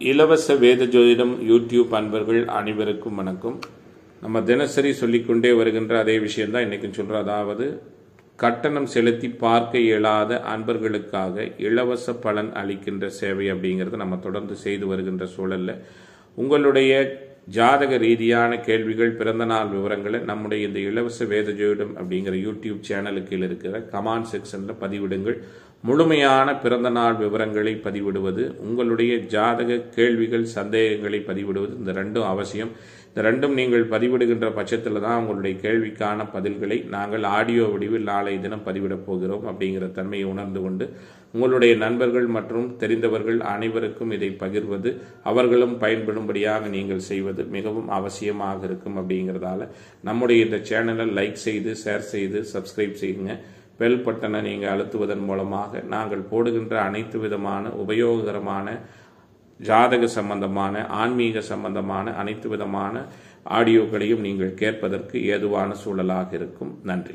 இலவச வேத ஜோதிடம் யூடியூப் அன்பர்கள் அனைவருக்கும் வணக்கம் நம்ம தினசரி சொல்லிக்கொண்டே வருகின்ற அதே விஷயம்தான் இன்னைக்கும் சொல்றோம் அதாவது கட்டணம் செலுத்தி பார்க்க இயலாத அன்பர்களுக்காக இலவச பலன் அளிக்கின்ற சேவை அப்படிங்கிறத நம்ம தொடர்ந்து செய்து வருகின்ற சூழல்ல உங்களுடைய ஜாதக ரீதியான கேள்விகள் பிறந்தநாள் விவரங்களை நம்முடைய இந்த இலவச வேத ஜோதிடம் அப்படிங்கிற யூடியூப் சேனலுக்கு இருக்கிற கமெண்ட் செக்ஷனில் பதிவிடுங்கள் முழுமையான பிறந்தநாள் விவரங்களை பதிவிடுவது உங்களுடைய ஜாதக கேள்விகள் சந்தேகங்களை பதிவிடுவது இந்த ரெண்டும் அவசியம் இந்த ரெண்டும் நீங்கள் பதிவிடுகின்ற பட்சத்தில் தான் உங்களுடைய கேள்விக்கான பதில்களை நாங்கள் ஆடியோ வடிவில் நாளை தினம் பதிவிடப் போகிறோம் அப்படிங்கிற தன்மையை உணர்ந்து கொண்டு உங்களுடைய நண்பர்கள் மற்றும் தெரிந்தவர்கள் அனைவருக்கும் இதை பகிர்வது அவர்களும் பயன்படும்படியாக நீங்கள் செய்வது மிகவும் அவசியமாக இருக்கும் அப்படிங்கிறதால நம்முடைய இந்த சேனலை லைக் செய்து ஷேர் செய்து சப்ஸ்கிரைப் செய்யுங்க பெல் பட்டனை நீங்கள் அழுத்துவதன் மூலமாக நாங்கள் போடுகின்ற அனைத்து விதமான உபயோககரமான ஜாதக சம்பந்தமான ஆன்மீக சம்பந்தமான அனைத்து விதமான ஆடியோக்களையும் நீங்கள் கேட்பதற்கு ஏதுவான சூழலாக இருக்கும் நன்றி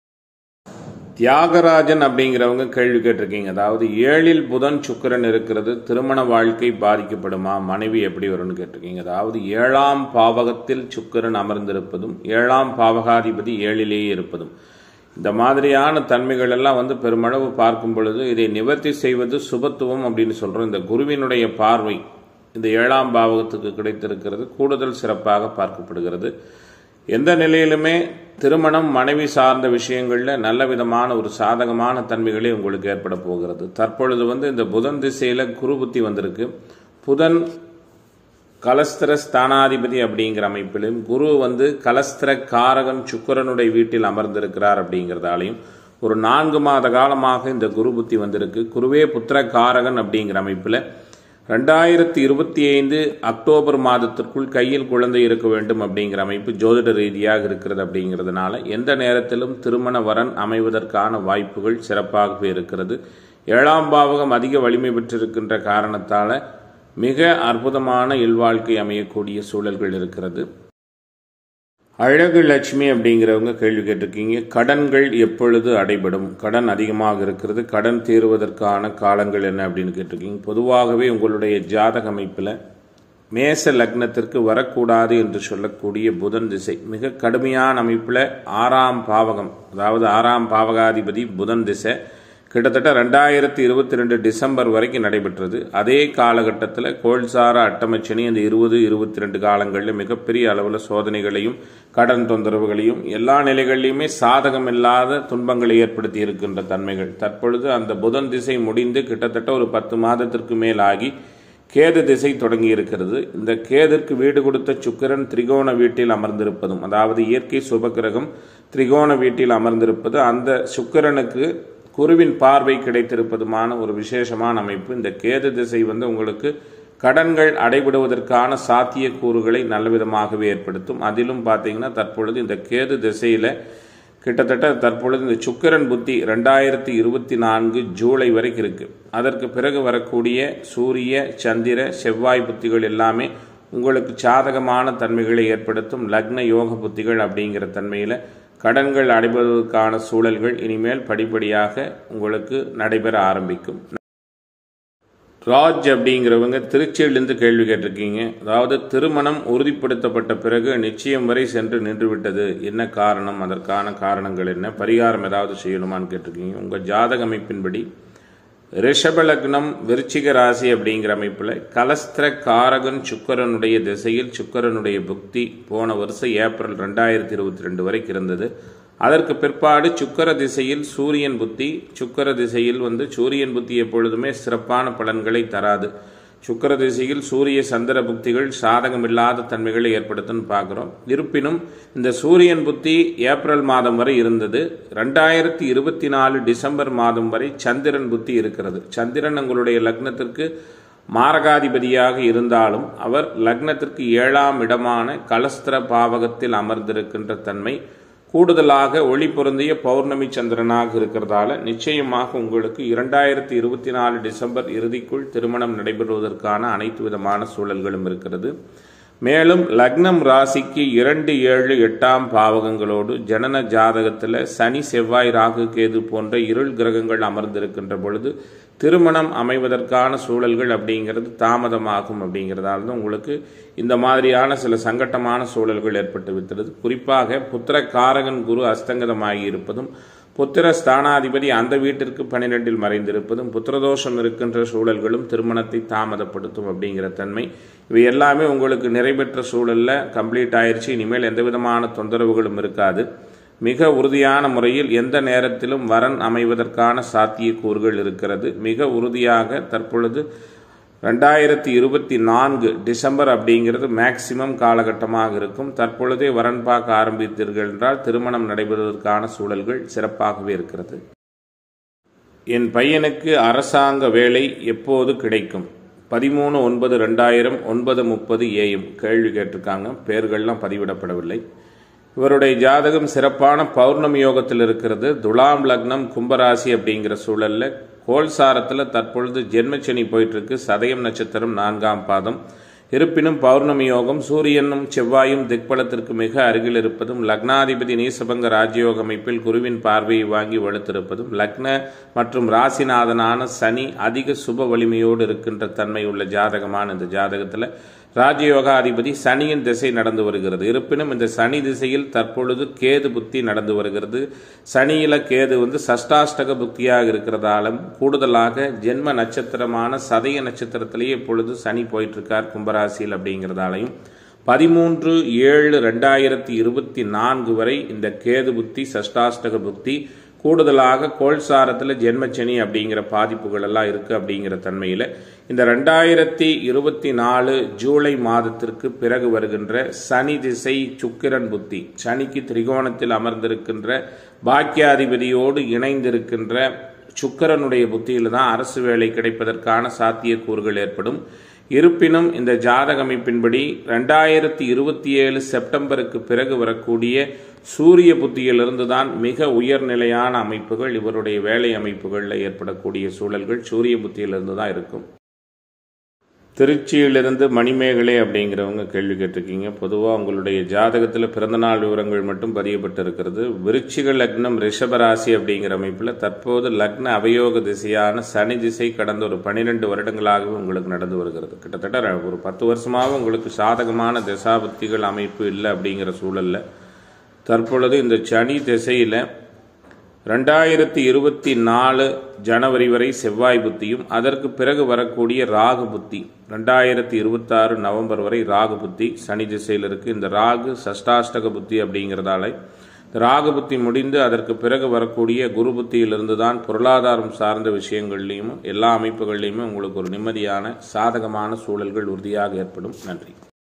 தியாகராஜன் அப்படிங்கிறவங்க கேள்வி கேட்டிருக்கீங்க அதாவது ஏழில் புதன் சுக்கிரன் இருக்கிறது திருமண வாழ்க்கை பாதிக்கப்படுமா மனைவி எப்படி வரும்னு கேட்டிருக்கீங்க அதாவது ஏழாம் பாவகத்தில் சுக்கிரன் அமர்ந்திருப்பதும் ஏழாம் பாவகாதிபதி ஏழிலேயே இருப்பதும் இந்த மாதிரியான தன்மைகள் எல்லாம் வந்து பெருமளவு பார்க்கும் பொழுது இதை நிவர்த்தி செய்வது சுபத்துவம் அப்படின்னு சொல்றோம் இந்த குருவினுடைய பார்வை இந்த ஏழாம் பாவகத்துக்கு கிடைத்திருக்கிறது கூடுதல் சிறப்பாக பார்க்கப்படுகிறது எந்த நிலையிலுமே திருமணம் மனைவி சார்ந்த விஷயங்களில் நல்ல விதமான ஒரு சாதகமான தன்மைகளே உங்களுக்கு ஏற்பட போகிறது தற்பொழுது வந்து இந்த புதன் திசையில் குரு புத்தி வந்திருக்கு புதன் கலஸ்திர ஸ்தானாதிபதி அப்படிங்கிற அமைப்பிலும் குரு வந்து கலஸ்திர காரகன் சுக்கரனுடைய வீட்டில் அமர்ந்திருக்கிறார் அப்படிங்கிறதாலையும் ஒரு நான்கு மாத காலமாக இந்த குரு புத்தி வந்திருக்கு குருவே புத்திர காரகன் அப்படிங்கிற அமைப்பில் ரெண்டாயிரத்தி இருபத்தி ஐந்து அக்டோபர் மாதத்திற்குள் கையில் குழந்தை இருக்க வேண்டும் அப்படிங்கிற அமைப்பு ஜோதிட ரீதியாக இருக்கிறது அப்படிங்கிறதுனால எந்த நேரத்திலும் திருமண வரன் அமைவதற்கான வாய்ப்புகள் சிறப்பாகவே இருக்கிறது ஏழாம் பாவகம் அதிக வலிமை பெற்றிருக்கின்ற காரணத்தால் மிக அற்புதமான இல்வாழ்க்கை அமையக்கூடிய சூழல்கள் இருக்கிறது அழகு லட்சுமி அப்படிங்கிறவங்க கேள்வி கேட்டிருக்கீங்க கடன்கள் எப்பொழுது அடைபடும் கடன் அதிகமாக இருக்கிறது கடன் தீர்வதற்கான காலங்கள் என்ன அப்படின்னு கேட்டிருக்கீங்க பொதுவாகவே உங்களுடைய ஜாதக அமைப்பில் மேச லக்னத்திற்கு வரக்கூடாது என்று சொல்லக்கூடிய புதன் திசை மிக கடுமையான அமைப்பில் ஆறாம் பாவகம் அதாவது ஆறாம் பாவகாதிபதி புதன் திசை கிட்டத்தட்ட ரெண்டாயிரத்தி இருபத்தி ரெண்டு டிசம்பர் வரைக்கும் நடைபெற்றது அதே காலகட்டத்தில் கோல்சார அட்டமச்சனி அந்த இருபது இருபத்தி ரெண்டு காலங்களில் மிகப்பெரிய அளவில் சோதனைகளையும் கடன் தொந்தரவுகளையும் எல்லா நிலைகளிலுமே சாதகம் இல்லாத துன்பங்களை ஏற்படுத்தி இருக்கின்ற தன்மைகள் தற்பொழுது அந்த புதன் திசை முடிந்து கிட்டத்தட்ட ஒரு பத்து மாதத்திற்கு மேல் ஆகி கேது திசை தொடங்கி இருக்கிறது இந்த கேதிற்கு வீடு கொடுத்த சுக்கிரன் திரிகோண வீட்டில் அமர்ந்திருப்பதும் அதாவது இயற்கை சுபகிரகம் திரிகோண வீட்டில் அமர்ந்திருப்பது அந்த சுக்கிரனுக்கு குருவின் பார்வை கிடைத்திருப்பதுமான ஒரு விசேஷமான அமைப்பு இந்த கேது திசை வந்து உங்களுக்கு கடன்கள் அடைபடுவதற்கான சாத்திய கூறுகளை நல்ல விதமாகவே ஏற்படுத்தும் அதிலும் பார்த்தீங்கன்னா தற்பொழுது இந்த கேது திசையில் கிட்டத்தட்ட தற்பொழுது இந்த சுக்கிரன் புத்தி ரெண்டாயிரத்தி இருபத்தி நான்கு ஜூலை வரைக்கும் இருக்கு அதற்கு பிறகு வரக்கூடிய சூரிய சந்திர செவ்வாய் புத்திகள் எல்லாமே உங்களுக்கு சாதகமான தன்மைகளை ஏற்படுத்தும் லக்ன யோக புத்திகள் அப்படிங்கிற தன்மையில் கடன்கள் அடைபடுவதற்கான சூழல்கள் இனிமேல் படிப்படியாக உங்களுக்கு நடைபெற ஆரம்பிக்கும் ராஜ் அப்படிங்கிறவங்க திருச்சியிலிருந்து கேள்வி கேட்டிருக்கீங்க அதாவது திருமணம் உறுதிப்படுத்தப்பட்ட பிறகு நிச்சயம் வரை சென்று நின்றுவிட்டது என்ன காரணம் அதற்கான காரணங்கள் என்ன பரிகாரம் ஏதாவது செய்யணுமான்னு கேட்டிருக்கீங்க உங்கள் ஜாதக அமைப்பின்படி ரிஷப லக்னம் விருச்சிக ராசி அப்படிங்கிற அமைப்பில் கலஸ்திர காரகன் சுக்கரனுடைய திசையில் சுக்கரனுடைய புக்தி போன வருஷம் ஏப்ரல் ரெண்டாயிரத்தி இருபத்தி ரெண்டு வரைக்கும் இருந்தது அதற்கு பிற்பாடு சுக்கர திசையில் சூரியன் புத்தி சுக்கர திசையில் வந்து சூரியன் புத்தி எப்பொழுதுமே சிறப்பான பலன்களை தராது சுக்கர திசையில் சூரிய சந்திர புக்திகள் சாதகமில்லாத தன்மைகளை ஏற்படுத்துன்னு பார்க்குறோம் இருப்பினும் இந்த சூரியன் புத்தி ஏப்ரல் மாதம் வரை இருந்தது ரெண்டாயிரத்தி இருபத்தி நாலு டிசம்பர் மாதம் வரை சந்திரன் புத்தி இருக்கிறது சந்திரன் உங்களுடைய லக்னத்திற்கு மாரகாதிபதியாக இருந்தாலும் அவர் லக்னத்திற்கு ஏழாம் இடமான கலஸ்திர பாவகத்தில் அமர்ந்திருக்கின்ற தன்மை கூடுதலாக ஒளி பொருந்திய பௌர்ணமி சந்திரனாக இருக்கிறதால நிச்சயமாக உங்களுக்கு இரண்டாயிரத்தி இருபத்தி நாலு டிசம்பர் இறுதிக்குள் திருமணம் நடைபெறுவதற்கான அனைத்து விதமான சூழல்களும் இருக்கிறது மேலும் லக்னம் ராசிக்கு இரண்டு ஏழு எட்டாம் பாவகங்களோடு ஜனன ஜாதகத்தில் சனி செவ்வாய் ராகு கேது போன்ற இருள் கிரகங்கள் அமர்ந்திருக்கின்ற பொழுது திருமணம் அமைவதற்கான சூழல்கள் அப்படிங்கிறது தாமதமாகும் அப்படிங்கிறதால தான் உங்களுக்கு இந்த மாதிரியான சில சங்கட்டமான சூழல்கள் ஏற்பட்டு விட்டது குறிப்பாக புத்திர காரகன் குரு அஸ்தங்கதமாகி இருப்பதும் புத்திர ஸ்தானாதிபதி அந்த வீட்டிற்கு பன்னிரெண்டில் மறைந்திருப்பதும் புத்திரதோஷம் இருக்கின்ற சூழல்களும் திருமணத்தை தாமதப்படுத்தும் அப்படிங்கிற தன்மை இவை எல்லாமே உங்களுக்கு நிறைவேற்ற சூழல்ல கம்ப்ளீட் ஆயிடுச்சு இனிமேல் எந்த விதமான தொந்தரவுகளும் இருக்காது மிக உறுதியான முறையில் எந்த நேரத்திலும் வரன் அமைவதற்கான சாத்தியக்கூறுகள் இருக்கிறது மிக உறுதியாக தற்பொழுது ரெண்டாயிரத்தி இருபத்தி நான்கு டிசம்பர் அப்படிங்கிறது மேக்சிமம் காலகட்டமாக இருக்கும் தற்பொழுதே வரன் பார்க்க ஆரம்பித்தீர்கள் என்றால் திருமணம் நடைபெறுவதற்கான சூழல்கள் சிறப்பாகவே இருக்கிறது என் பையனுக்கு அரசாங்க வேலை எப்போது கிடைக்கும் பதிமூணு ஒன்பது ரெண்டாயிரம் ஒன்பது முப்பது ஏஎம் கேள்வி கேட்டிருக்காங்க பெயர்கள்லாம் பதிவிடப்படவில்லை இவருடைய ஜாதகம் சிறப்பான பௌர்ணமி யோகத்தில் இருக்கிறது துலாம் லக்னம் கும்பராசி அப்படிங்கிற சூழல்ல கோல்சாரத்தில் தற்பொழுது ஜென்மச்சனி போயிட்டு இருக்கு சதயம் நட்சத்திரம் நான்காம் பாதம் இருப்பினும் பௌர்ணமி யோகம் சூரியனும் செவ்வாயும் திக்பலத்திற்கு மிக அருகில் இருப்பதும் லக்னாதிபதி நீசபங்க ராஜயோக அமைப்பில் குருவின் பார்வையை வாங்கி வலுத்திருப்பதும் லக்ன மற்றும் ராசிநாதனான சனி அதிக சுப வலிமையோடு இருக்கின்ற தன்மை உள்ள ஜாதகமான இந்த ஜாதகத்தில் ராஜயோகாதிபதி சனியின் திசை நடந்து வருகிறது இருப்பினும் இந்த சனி திசையில் தற்பொழுது கேது புத்தி நடந்து வருகிறது சனியில கேது வந்து சஷ்டாஷ்டக புத்தியாக இருக்கிறதாலும் கூடுதலாக ஜென்ம நட்சத்திரமான சதய நட்சத்திரத்திலேயே இப்பொழுது சனி போயிட்டு இருக்கார் கும்பராசியில் அப்படிங்கிறதாலையும் பதிமூன்று ஏழு ரெண்டாயிரத்தி இருபத்தி நான்கு வரை இந்த கேது புத்தி சஷ்டாஷ்டக புத்தி கூடுதலாக கோல்சாரத்தில் ஜென்மச்சனி அப்படிங்கிற பாதிப்புகள் எல்லாம் இருக்குது அப்படிங்கிற தன்மையில் இந்த ரெண்டாயிரத்தி இருபத்தி நாலு ஜூலை மாதத்திற்கு பிறகு வருகின்ற சனி திசை சுக்கிரன் புத்தி சனிக்கு திரிகோணத்தில் அமர்ந்திருக்கின்ற பாக்கியாதிபதியோடு இணைந்திருக்கின்ற சுக்கரனுடைய புத்தியில் தான் அரசு வேலை கிடைப்பதற்கான சாத்தியக்கூறுகள் ஏற்படும் இருப்பினும் இந்த ஜாதக அமைப்பின்படி ரெண்டாயிரத்தி இருபத்தி ஏழு செப்டம்பருக்கு பிறகு வரக்கூடிய சூரிய புத்தியிலிருந்து தான் மிக உயர்நிலையான அமைப்புகள் இவருடைய வேலை அமைப்புகளில் ஏற்படக்கூடிய சூழல்கள் சூரிய புத்தியிலிருந்து தான் இருக்கும் திருச்சியிலிருந்து மணிமேகலை அப்படிங்கிறவங்க கேள்வி கேட்டிருக்கீங்க பொதுவாக உங்களுடைய ஜாதகத்தில் பிறந்தநாள் விவரங்கள் மட்டும் பதியப்பட்டு இருக்கிறது விருச்சிக லக்னம் ரிஷபராசி அப்படிங்கிற அமைப்பில் தற்போது லக்ன அவயோக திசையான சனி திசை கடந்த ஒரு பனிரெண்டு வருடங்களாகவே உங்களுக்கு நடந்து வருகிறது கிட்டத்தட்ட ஒரு பத்து வருஷமாக உங்களுக்கு சாதகமான திசாபுத்திகள் அமைப்பு இல்லை அப்படிங்கிற சூழலில் தற்பொழுது இந்த சனி திசையில் ரெண்டாயிரத்தி இருபத்தி நாலு ஜனவரி வரை செவ்வாய் புத்தியும் அதற்கு பிறகு வரக்கூடிய ராகு புத்தி ரெண்டாயிரத்தி இருபத்தாறு நவம்பர் வரை ராகு புத்தி சனி திசையில் இருக்குது இந்த ராகு சஷ்டாஷ்டக புத்தி அப்படிங்கிறதால ராகு புத்தி முடிந்து அதற்கு பிறகு வரக்கூடிய குரு புத்தியிலிருந்து தான் பொருளாதாரம் சார்ந்த விஷயங்கள்லையும் எல்லா அமைப்புகள்லையுமே உங்களுக்கு ஒரு நிம்மதியான சாதகமான சூழல்கள் உறுதியாக ஏற்படும் நன்றி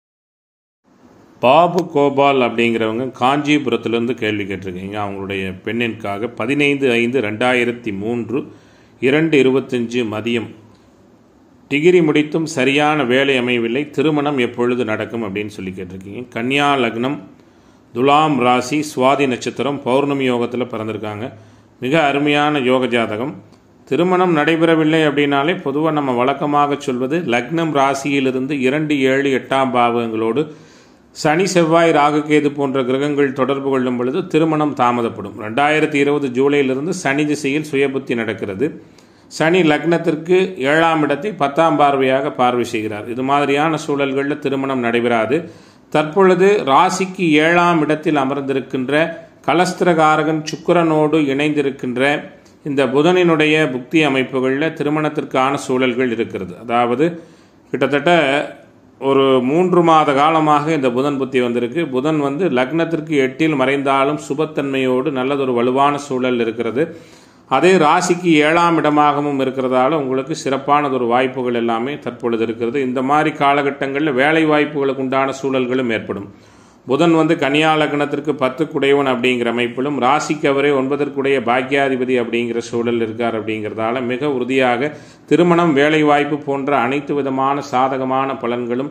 பாபு கோபால் அப்படிங்கிறவங்க காஞ்சிபுரத்திலிருந்து கேள்வி கேட்டிருக்கீங்க அவங்களுடைய பெண்ணிற்காக பதினைந்து ஐந்து ரெண்டாயிரத்தி மூன்று இரண்டு இருபத்தஞ்சு மதியம் டிகிரி முடித்தும் சரியான வேலை அமையவில்லை திருமணம் எப்பொழுது நடக்கும் அப்படின்னு சொல்லி கேட்டிருக்கீங்க கன்னியா லக்னம் துலாம் ராசி சுவாதி நட்சத்திரம் பௌர்ணமி யோகத்தில் பிறந்திருக்காங்க மிக அருமையான யோக ஜாதகம் திருமணம் நடைபெறவில்லை அப்படின்னாலே பொதுவாக நம்ம வழக்கமாக சொல்வது லக்னம் ராசியிலிருந்து இரண்டு ஏழு எட்டாம் பாவங்களோடு சனி செவ்வாய் ராகுகேது போன்ற கிரகங்கள் தொடர்பு கொள்ளும் பொழுது திருமணம் தாமதப்படும் ரெண்டாயிரத்தி இருபது ஜூலையிலிருந்து சனி திசையில் சுயபுத்தி நடக்கிறது சனி லக்னத்திற்கு ஏழாம் இடத்தை பத்தாம் பார்வையாக பார்வை செய்கிறார் இது மாதிரியான சூழல்களில் திருமணம் நடைபெறாது தற்பொழுது ராசிக்கு ஏழாம் இடத்தில் அமர்ந்திருக்கின்ற கலஸ்திரகாரகன் சுக்கிரனோடு இணைந்திருக்கின்ற இந்த புதனினுடைய புக்தி அமைப்புகளில் திருமணத்திற்கான சூழல்கள் இருக்கிறது அதாவது கிட்டத்தட்ட ஒரு மூன்று மாத காலமாக இந்த புதன் புத்தி வந்திருக்கு புதன் வந்து லக்னத்திற்கு எட்டில் மறைந்தாலும் சுபத்தன்மையோடு நல்லதொரு வலுவான சூழல் இருக்கிறது அதே ராசிக்கு ஏழாம் இடமாகவும் இருக்கிறதால உங்களுக்கு சிறப்பானதொரு வாய்ப்புகள் எல்லாமே தற்பொழுது இருக்கிறது இந்த மாதிரி காலகட்டங்களில் வேலை வாய்ப்புகளுக்கு உண்டான சூழல்களும் ஏற்படும் புதன் வந்து கன்னியா லக்னத்திற்கு பத்து குடையவன் அப்படிங்கிற அமைப்பிலும் ராசிக்கு அவரே ஒன்பதற்குடைய பாக்கியாதிபதி அப்படிங்கிற சூழல் இருக்கார் அப்படிங்கிறதால மிக உறுதியாக திருமணம் வேலை வாய்ப்பு போன்ற அனைத்து விதமான சாதகமான பலன்களும்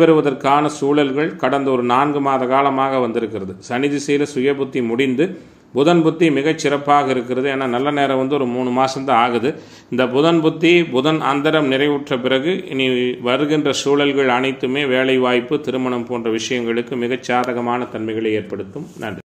நடைபெறுவதற்கான சூழல்கள் கடந்த ஒரு நான்கு மாத காலமாக வந்திருக்கிறது சனி திசையில் சுயபுத்தி முடிந்து புதன் புத்தி மிகச் சிறப்பாக இருக்கிறது ஏன்னா நல்ல நேரம் வந்து ஒரு மூணு மாதம்தான் ஆகுது இந்த புதன் புத்தி புதன் அந்தரம் நிறைவுற்ற பிறகு இனி வருகின்ற சூழல்கள் அனைத்துமே வேலை வாய்ப்பு திருமணம் போன்ற விஷயங்களுக்கு மிகச் சாதகமான தன்மைகளை ஏற்படுத்தும் நன்றி